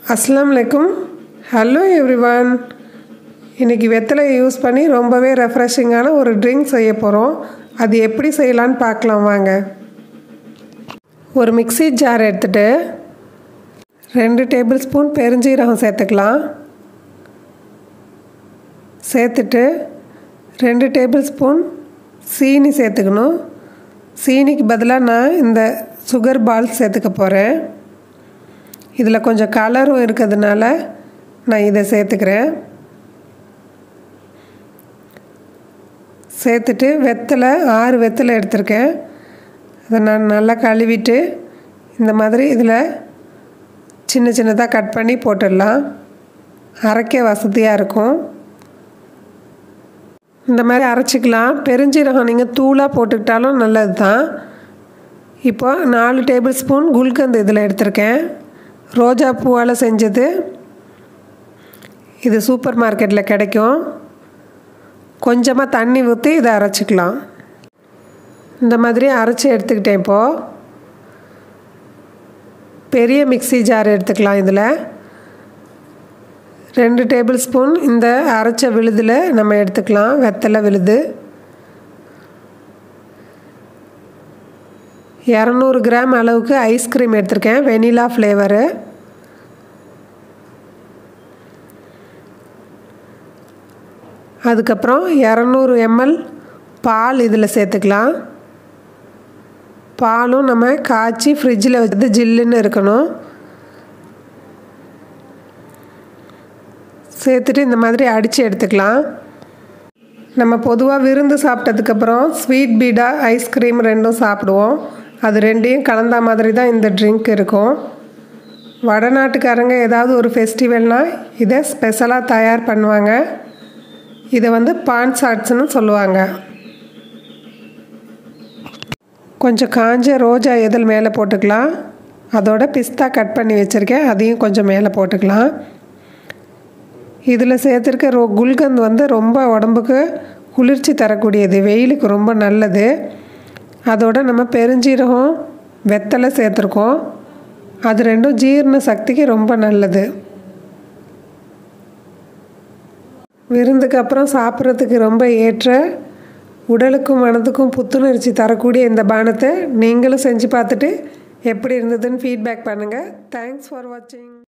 அஸ்ஸலாமு அலைக்கும் hello everyone இன்றைக்கி வெத்தலை யூஸ் பண்ணி ரொம்பவே ரெஃப்ரெஷிங்கான ஒரு ட்ரிங்க் செய்ய போகிறோம் அது எப்படி செய்யலான்னு பார்க்கலாம் வாங்க ஒரு மிக்ஸி ஜார் எடுத்துகிட்டு ரெண்டு டேபிள் ஸ்பூன் பெருஞ்சீரகம் சேர்த்துக்கலாம் சேர்த்துட்டு ரெண்டு டேபிள் ஸ்பூன் சீனி சேர்த்துக்கணும் சீனிக்கு பதிலாக நான் இந்த சுகர் பால் சேர்த்துக்க போகிறேன் இதில் கொஞ்சம் கலரும் இருக்கிறதுனால நான் இதை சேர்த்துக்கிறேன் சேர்த்துட்டு வெத்தலை ஆறு வெத்தலை எடுத்திருக்கேன் அதை நான் நல்லா கழுவிட்டு இந்த மாதிரி இதில் சின்ன சின்னதாக கட் பண்ணி போட்டுடலாம் அரைக்க வசதியாக இருக்கும் இந்த மாதிரி அரைச்சிக்கலாம் பெருஞ்சீரகம் நீங்கள் தூளாக போட்டுக்கிட்டாலும் நல்லது தான் இப்போ நாலு டேபிள் ஸ்பூன் குல்கந்து இதில் எடுத்திருக்கேன் ரோஜா பூவால் செஞ்சது இது சூப்பர் மார்க்கெட்டில் கிடைக்கும் கொஞ்சமாக தண்ணி ஊற்றி இதை அரைச்சிக்கலாம் இந்த மாதிரி அரைச்சி எடுத்துக்கிட்டேன் இப்போது பெரிய மிக்சி ஜார் எடுத்துக்கலாம் இதில் ரெண்டு டேபிள் ஸ்பூன் இந்த அரைச்ச விழுதில் நம்ம எடுத்துக்கலாம் வெத்தலை விழுது இரநூறு கிராம் அளவுக்கு ஐஸ்கிரீம் எடுத்திருக்கேன் வெனிலா ஃப்ளேவரு அதுக்கப்புறம் இரநூறு எம்எல் பால் இதில் சேர்த்துக்கலாம் பாலும் நம்ம காய்ச்சி ஃப்ரிட்ஜில் வச்சு ஜில்லுன்னு இருக்கணும் சேர்த்துட்டு இந்த மாதிரி அடித்து எடுத்துக்கலாம் நம்ம பொதுவாக விருந்து சாப்பிட்டதுக்கப்புறம் ஸ்வீட் பீடா ஐஸ்கிரீம் ரெண்டும் சாப்பிடுவோம் அது ரெண்டையும் கலந்த மாதிரி தான் இந்த ட்ரிங்க் இருக்கும் வடநாட்டுக்காரங்க ஏதாவது ஒரு ஃபெஸ்டிவல்னால் இதை ஸ்பெஷலாக தயார் பண்ணுவாங்க இதை வந்து பான் சாட்ஸ்னு சொல்லுவாங்க கொஞ்சம் காஞ்ச ரோஜா எதில் மேலே போட்டுக்கலாம் அதோட பிஸ்தா கட் பண்ணி வச்சுருக்கேன் அதையும் கொஞ்சம் மேலே போட்டுக்கலாம் இதில் சேர்த்துருக்க ரோ குல்கந்த் வந்து ரொம்ப உடம்புக்கு குளிர்ச்சி தரக்கூடியது வெயிலுக்கு ரொம்ப நல்லது அதோட நம்ம பெருஞ்சீரகம் வெத்தலை சேர்த்துருக்கோம் அது ரெண்டும் ஜீரண சக்திக்கு ரொம்ப நல்லது விருந்துக்கு அப்புறம் சாப்பிட்றதுக்கு ரொம்ப ஏற்ற உடலுக்கும் மனதுக்கும் புத்துணர்ச்சி தரக்கூடிய இந்த பானத்தை நீங்களும் செஞ்சு பார்த்துட்டு எப்படி இருந்ததுன்னு ஃபீட்பேக் பண்ணுங்கள் தேங்க்ஸ் ஃபார் வாட்சிங்